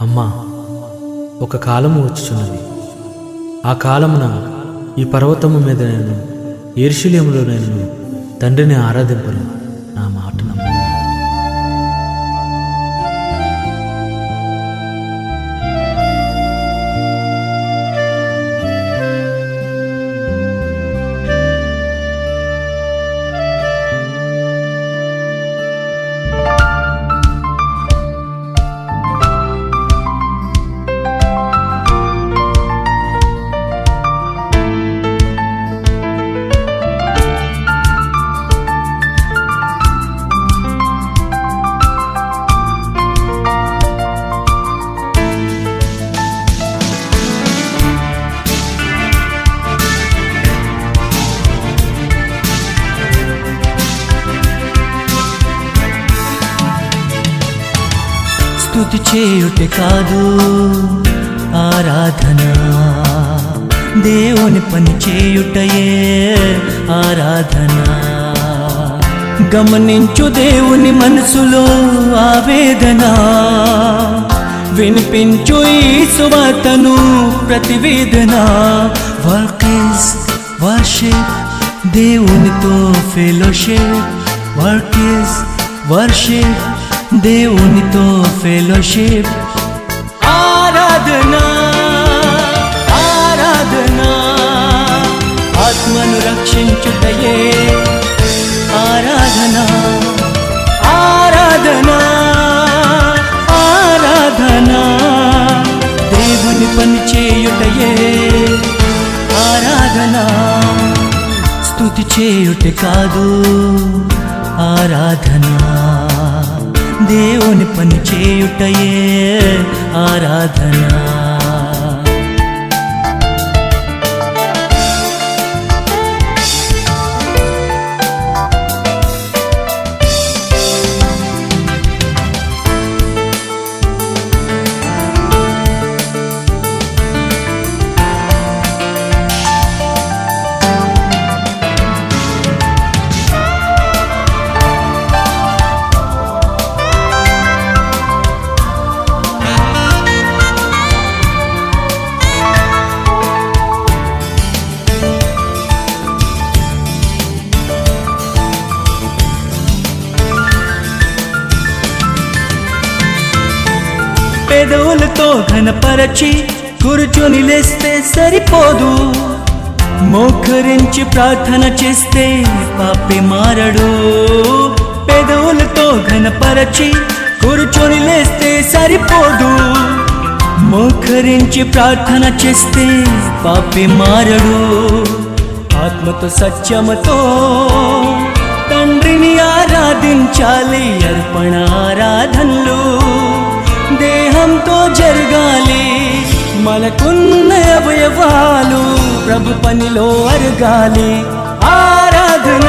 అమ్మా ఒక కాలము వచ్చుచున్నది ఆ కాలమున ఈ పర్వతము మీద నేను ఏర్షులేములో నేను తండ్రిని ఆరాధింపను నా మాట నమ్ము స్తుతి చేయుటే కాదు ఆరాధన దేవుని పని చేయుటయే ఆరాధన గమనించు దేవుని మనసులో ఆవేదన వినిపించు ఈ సువార్తను ప్రతివేదన వర్క్ ఇస్ వర్షిప్ దేవునితో ఫెలోషిప్ వర్క్ ఇస్ వర్షిప్ దేవునితో ఫెలోషిప్ ఆరాధన ఆరాధన ఆత్మను రక్షించుటయే ఆరాధన ఆరాధన ఆరాధన దేవుని పని చేయుటయే ఆరాధన స్తుతి చేయుటే కాదు ఆరాధన దేవుని పని చేయుటయే ఆరాధన పెదవులతో ఘనపరచి కూర్చొని లేస్తే సరిపోదు మోకరించి ప్రార్థన చేస్తే పాపి మారడు పెదవులతో ఘనపరచి కూర్చొని లేస్తే సరిపోదు మోకరించి ప్రార్థన చేస్తే పాపి మారడు ఆత్మతో సత్యముతో తండ్రిని ఆరాధించాలి అర్పణ ఆరాధనలు దేహంతో జరగాలి మనకున్న అవయవాలు ప్రభు పనిలో అరగాలి ఆరాధన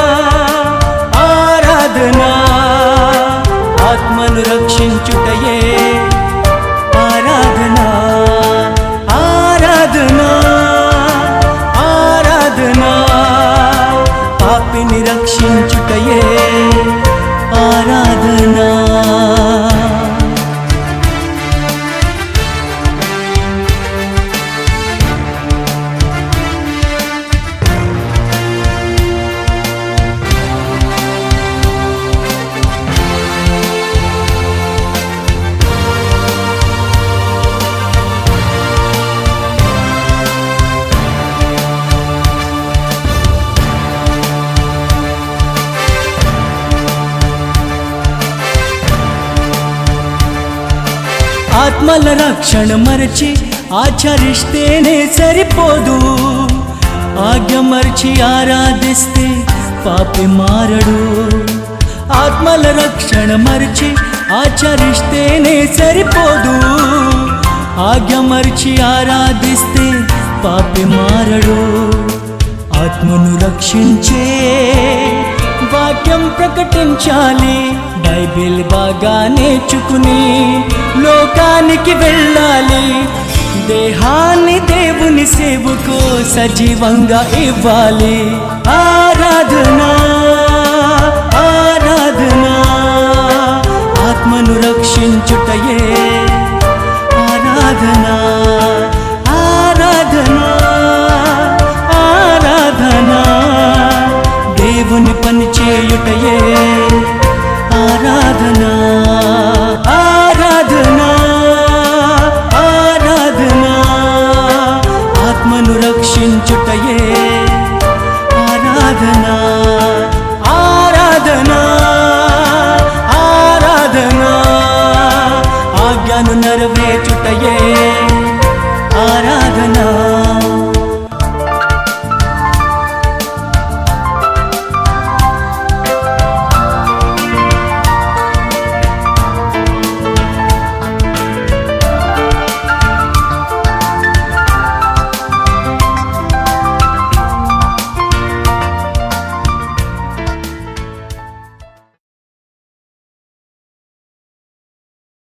ఆరాధన ఆత్మను రక్షించుటయే ఆరాధన ఆరాధన ఆరాధన పాపిని రక్షించుటయే ఆరాధన ఆత్మల రక్షణ మరచి ఆచరిస్తేనే సరిపోదు ఆజ్ఞ మరచి ఆరాధిస్తే పాపి మారడు ఆత్మల రక్షణ మరచి ఆచరిస్తేనే సరిపోదు ఆజ్ఞ మరచి ఆరాధిస్తే పాపి మారడు ఆత్మను రక్షించే వాక్యం ప్రకటించాలి బైబిల్ బాగా నేర్చుకుని లోకానికి వెళ్ళాలి దేహాన్ని దేవుని సేవకు సజీవంగా ఇవ్వాలి ఆరాధన ఆరాధన ఆత్మను రక్షించుటయే